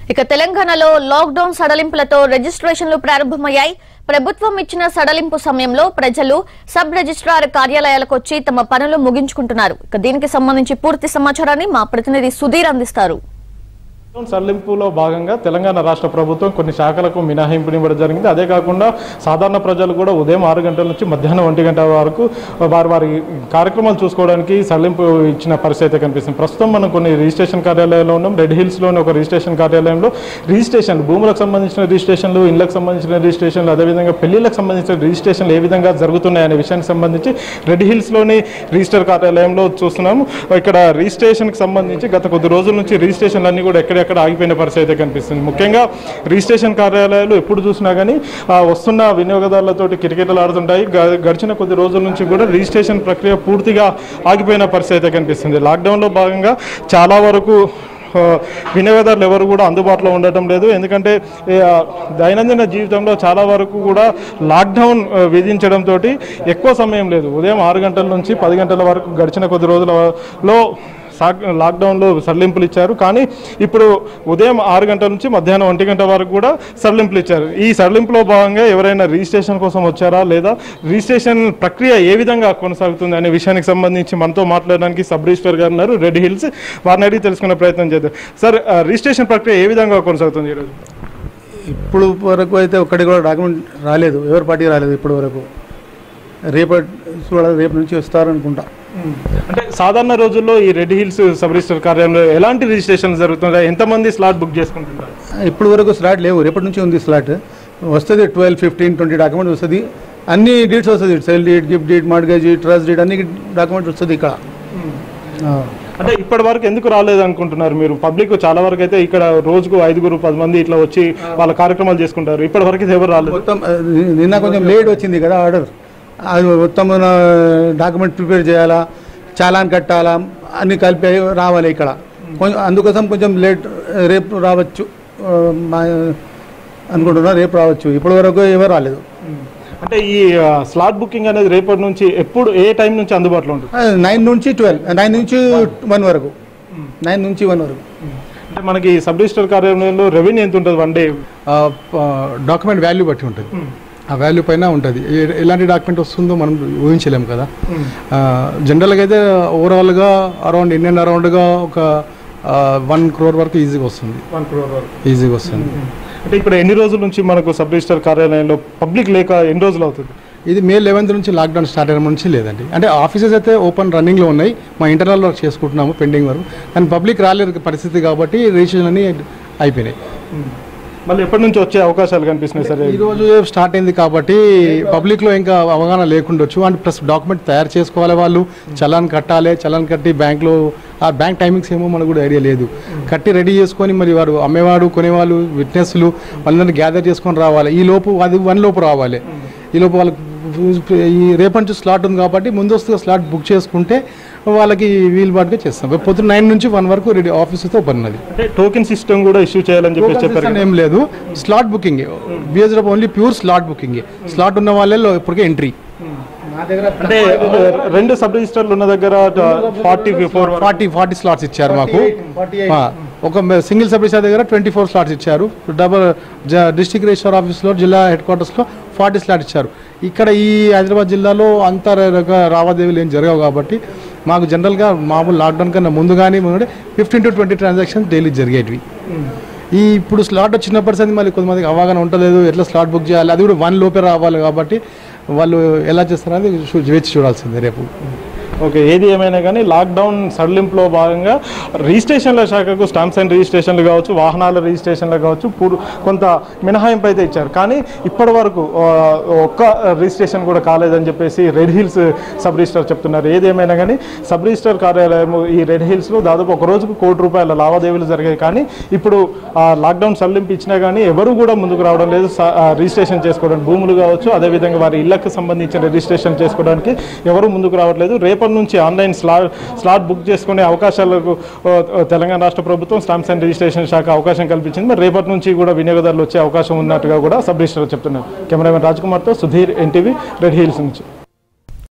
ఇక తెలంగాణలో లాక్డౌన్ సడలింపులతో రిజిస్ట్రేషన్లు ప్రారంభమయ్యాయి ప్రభుత్వం ఇచ్చిన సడలింపు సమయంలో ప్రజలు సబ్ రిజిస్ట్రార్ కార్యాలయాలకు వచ్చి తమ పనులు ముగించుకుంటున్నారు ఇక దీనికి సంబంధించి పూర్తి సమాచారాన్ని మా ప్రతినిధి సుధీర్ అందిస్తారు లాక్డౌన్ సడలింపులో భాగంగా తెలంగాణ రాష్ట్ర ప్రభుత్వం కొన్ని శాఖలకు మినహాయింపునివ్వడం జరిగింది అదే కాకుండా సాధారణ ప్రజలు కూడా ఉదయం ఆరు గంటల నుంచి మధ్యాహ్నం ఒంటి గంట వరకు వారి వారి కార్యక్రమాలు చూసుకోవడానికి సడలింపు ఇచ్చిన పరిస్థితి అయితే కనిపిస్తుంది ప్రస్తుతం మనం కొన్ని రిజిస్ట్రేషన్ కార్యాలయంలో ఉన్నాం రెడ్ హిల్స్లోని ఒక రిజిస్ట్రేషన్ కార్యాలయంలో రిజిస్ట్రేషన్ భూములకు సంబంధించిన రిజిస్ట్రేషన్లు ఇళ్లకు సంబంధించిన రిజిస్ట్రేషన్లు అదేవిధంగా పెళ్లిళ్ళకు సంబంధించిన రిజిస్ట్రేషన్లు ఏ విధంగా జరుగుతున్నాయనే విషయానికి సంబంధించి రెడ్ హిల్స్లోని రిజిస్టర్ కార్యాలయంలో చూస్తున్నాము ఇక్కడ రిజిస్ట్రేషన్కి సంబంధించి గత కొద్ది రోజుల నుంచి రిజిస్ట్రేషన్లు అన్ని కూడా ఎక్కడెక్కడ ఆగిపోయిన పరిస్థితి అయితే కనిపిస్తుంది ముఖ్యంగా రిజిస్ట్రేషన్ కార్యాలయాలు ఎప్పుడు చూసినా కానీ ఆ, వస్తున్న వినియోగదారులతోటి కిటకిటలు ఆడుతుంటాయి గ- గడిచిన కొద్ది రోజుల నుంచి కూడా రిజిస్ట్రేషన్ ప్రక్రియ పూర్తిగా ఆగిపోయిన పరిస్థితి అయితే కనిపిస్తుంది లాక్డౌన్లో భాగంగా చాలా వరకు ఆ, వినియోగదారులు ఎవరు కూడా అందుబాటులో ఉండటం లేదు ఎందుకంటే ఏ, ఆ, దైనందిన జీవితంలో చాలా వరకు కూడా లాక్డౌన్ ఆ, విధించడంతో ఎక్కువ సమయం లేదు ఉదయం ఆరు గంటల నుంచి పది గంటల వరకు గడిచిన కొద్ది రోజులలో సాక్ లాక్డౌన్లో సడలింపులు ఇచ్చారు కానీ ఇప్పుడు ఉదయం ఆరు గంటల నుంచి మధ్యాహ్నం ఒంటి గంట వరకు కూడా సడలింపులు ఇచ్చారు ఈ సడలింపులో భాగంగా ఎవరైనా రిజిస్ట్రేషన్ కోసం వచ్చారా లేదా రిజిస్ట్రేషన్ ప్రక్రియ ఏ విధంగా కొనసాగుతుంది అనే విషయానికి సంబంధించి మనతో మాట్లాడడానికి సబ్ రిజిస్టర్ గారు ఉన్నారు రెడ్ హిల్స్ వారిని అడిగి తెలుసుకునే ప్రయత్నం చేద్దాం సార్ ఆ, రిజిస్ట్రేషన్ ప్రక్రియ ఏ విధంగా కొనసాగుతుంది ఈరోజు ఇప్పుడు వరకు అయితే ఒక్కటి కూడా డాక్యుమెంట్ రాలేదు ఎవరి పార్టీ రాలేదు ఇప్పటి వరకు రేపటి చూడాలి రేపు నుంచి వస్తారనుకుంటా అంటే సాధారణ రోజుల్లో ఈ రెడ్ హిల్స్ సబ్ రిజిస్టర్ కార్యాలయంలో ఎలాంటి రిజిస్ట్రేషన్ జరుగుతున్నాయి ఎంతమంది స్లాట్ బుక్ చేసుకుంటున్నారు ఇప్పుడు వరకు స్లాట్ లేవు రేపటి నుంచి ఉంది స్లాట్ వస్తుంది ట్వెల్వ్ ఫిఫ్టీన్ ట్వంటీ డాక్యుమెంట్ వస్తుంది అన్ని డీట్స్ వస్తుంది sale deed gift deed mortgage trust deed అన్ని డాక్యుమెంట్ వస్తుంది ఇక్కడ ఆ. అంటే ఇప్పటి వరకు ఎందుకు రాలేదు అనుకుంటున్నారు మీరు పబ్లిక్ చాలా వరకు అయితే ఇక్కడ రోజుకు ఐదుగురు పది మంది ఇట్లా వచ్చి వాళ్ళ కార్యక్రమాలు చేసుకుంటారు ఇప్పటి వరకు అయితే ఎవరు రాలేదు మొత్తం ఆ, ని- నిన్న కొంచెం లేట్ వచ్చింది కదా ఆర్డర్ అది మొత్తం డాక్యుమెంట్ ప్రిపేర్ చేయాలా చాలాన్ కట్టాలా అన్ని కలిపి రావాలి ఇక్కడ కొంచెం అందుకోసం కొంచెం లేట్ రేపు రావచ్చు ఆ, మా అనుకుంటున్నా రేపు రావచ్చు ఇప్పటి వరకు ఎవరు రాలేదు అంటే ఈ స్లాట్ బుకింగ్ అనేది రేపటి నుంచి ఎప్పుడు ఏ టైం నుంచి అందుబాటులో ఉంటుంది నైన్ నుంచి ట్వెల్వ్ నైన్ నుంచి వన్ వరకు నైన్ నుంచి వన్ వరకు అంటే మనకి సబ్ రిజిస్టర్ కార్యాలయంలో రెవెన్యూ ఎంత ఉంటుంది వన్ డే డాక్యుమెంట్ వాల్యూ బట్టి ఉంటుంది ఆ వాల్యూ పైన ఉంటుంది ఏ- ఎలాంటి డాక్యుమెంట్ వస్తుందో మనం ఊహించలేము కదా జనరల్గా అయితే ఓవరాల్గా అరౌండ్ ఇండియన్ అరౌండ్గా ఒక వన్ క్రోర్ వరకు ఈజీగా వస్తుంది వన్ క్రోర్ వరకు ఈజీగా వస్తుంది అంటే ఇప్పుడు ఎన్ని రోజుల నుంచి మనకు సబ్ రిజిస్టర్ కార్యాలయంలో పబ్లిక్ లేక ఎన్ని రోజులు అవుతుంది ఇది మే లెవెన్త్ నుంచి లాక్డౌన్ స్టార్ట్ అయిన నుంచి లేదండి అంటే ఆఫీసెస్ అయితే ఓపెన్ రన్నింగ్లో ఉన్నాయి మా ఇంటర్నల్ వర్క్ చేసుకుంటున్నాము పెండింగ్ వరకు కానీ పబ్లిక్ రాలేరు పరిస్థితి కాబట్టి రిజిస్ట్రేషన్ అన్ని అయిపోయినాయి మళ్ళీ ఎప్పటి నుంచి వచ్చే అవకాశాలు కనిపిస్తున్నాయి సరే ఈ రోజు స్టార్ట్ అయింది కాబట్టి పబ్లిక్ లో ఇంకా అవగాహన లేకుండొచ్చు అండ్ ప్లస్ డాక్యుమెంట్ తయారు చేసుకోవాలి వాళ్ళు చలాన్ కట్టాలి చలాన్ కట్టి బ్యాంక్ లో ఆ బ్యాంక్ టైమింగ్స్ ఏమో మనకు కూడా ఐడియా లేదు కట్టి రెడీ చేసుకొని మరి వాడు అమ్మేవాడు కొనేవాళ్ళు విట్నెస్లు వాళ్ళందరినీ గ్యాదర్ చేసుకొని రావాలి ఈ లోపు అది వన్ లోపు రావాలి ఈ లోపు వాళ్ళకి ఈ రేపటి నుంచి స్లాట్ ఉంది కాబట్టి ముందస్తుగా స్లాట్ బుక్ చేసుకుంటే వాళ్ళకి వీలు పాటుగా చేస్తాం పొద్దున్న నైన్ నుంచి వన్ వరకు రెడీ ఆఫీస్తో ఓపెన్ ఉన్నది అంటే టోకెన్ సిస్టమ్ కూడా ఇష్యూ చేయాలని చెప్పేసి చెప్పారు చెప్పారు ఏం లేదు slot booking based up only pure slot booking slot ఉన్న వాళ్ళలో ఇప్పటికే ఎంట్రీ అంటే రెండు సబ్ రిజిస్టర్లు ఉన్న దగ్గర forty four forty forty slots ఇచ్చారు మాకు ఆ, ఒక సింగిల్ సబ్ రిజిస్టర్ దగ్గర ట్వంటీ ఫోర్ స్లాట్స్ ఇచ్చారు డబల్ డిస్ట్రిక్ట్ రిజిస్టర్ ఆఫీస్లో జిల్లా హెడ్ క్వార్టర్స్లో ఫార్టీ స్లాట్ ఇచ్చారు ఇక్కడ ఈ హైదరాబాద్ జిల్లాలో అంత రక- లావాదేవీలు ఏం జరగవు కాబట్టి మాకు జనరల్గా మామూలు లాక్డౌన్ కన్నా ముందు కానీ fifteen to twenty transactions daily జరిగేటివి ఈ ఇప్పుడు స్లాట్ వచ్చినప్పటి సంది మళ్ళీ కొంతమందికి అవగాహన ఉండలేదు ఎట్లా స్లాట్ బుక్ చేయాలి అది కూడా వన్ లోపే రావాలి కాబట్టి వాళ్ళు ఎలా చేస్తారనేది చూ- వేచి చూడాల్సిందే రేపు ఓకే ఏది ఏమైనా కానీ లాక్డౌన్ సడలింపులో భాగంగా రిజిస్ట్రేషన్ల శాఖకు స్టాంప్స్ అండ్ రిజిస్ట్రేషన్లు కావచ్చు వాహనాల రిజిస్ట్రేషన్లు కావచ్చు పూర్ కొంత మినహాయింపు అయితే ఇచ్చారు కానీ ఇప్పటి వరకు ఆ, ఒక్క రిజిస్ట్రేషన్ కూడా కాలేదని చెప్పేసి రెడ్ హిల్స్ సబ్ రిజిస్టర్ చెప్తున్నారు ఏది ఏమైనా కానీ సబ్ రిజిస్టర్ కార్యాలయం ఈ రెడ్ హిల్స్లో దాదాపు ఒక రోజుకు కోటి రూపాయల లావాదేవీలు జరిగాయి కానీ ఇప్పుడు ఆ లాక్డౌన్ సడలింపు ఇచ్చినా కానీ ఎవరు కూడా ముందుకు రావడం లేదు స- ఆ, రిజిస్ట్రేషన్ చేసుకోవడానికి భూములు కావచ్చు అదేవిధంగా వారి ఇళ్లకు సంబంధించిన రిజిస్ట్రేషన్ చేసుకోవడానికి ఎవరు ముందుకు రావట్లేదు రేపటి నుంచి ఆన్లైన్ స్లాట్ స్లాట్ బుక్ చేసుకునే అవకాశాలకు ఆ, తెలంగాణ రాష్ట్ర ప్రభుత్వం స్టాంప్స్ అండ్ రిజిస్ట్రేషన్ శాఖ అవకాశం కల్పించింది మరి రేపటి నుంచి కూడా వినియోగదారులు వచ్చే అవకాశం ఉన్నట్టుగా కూడా సబ్ రిజిస్టర్ చెప్తున్నారు కెమెరామెన్ రాజ్ కుమార్తో సుధీర్ ఎన్టీవీ రెడ్ హిల్స్ నుంచి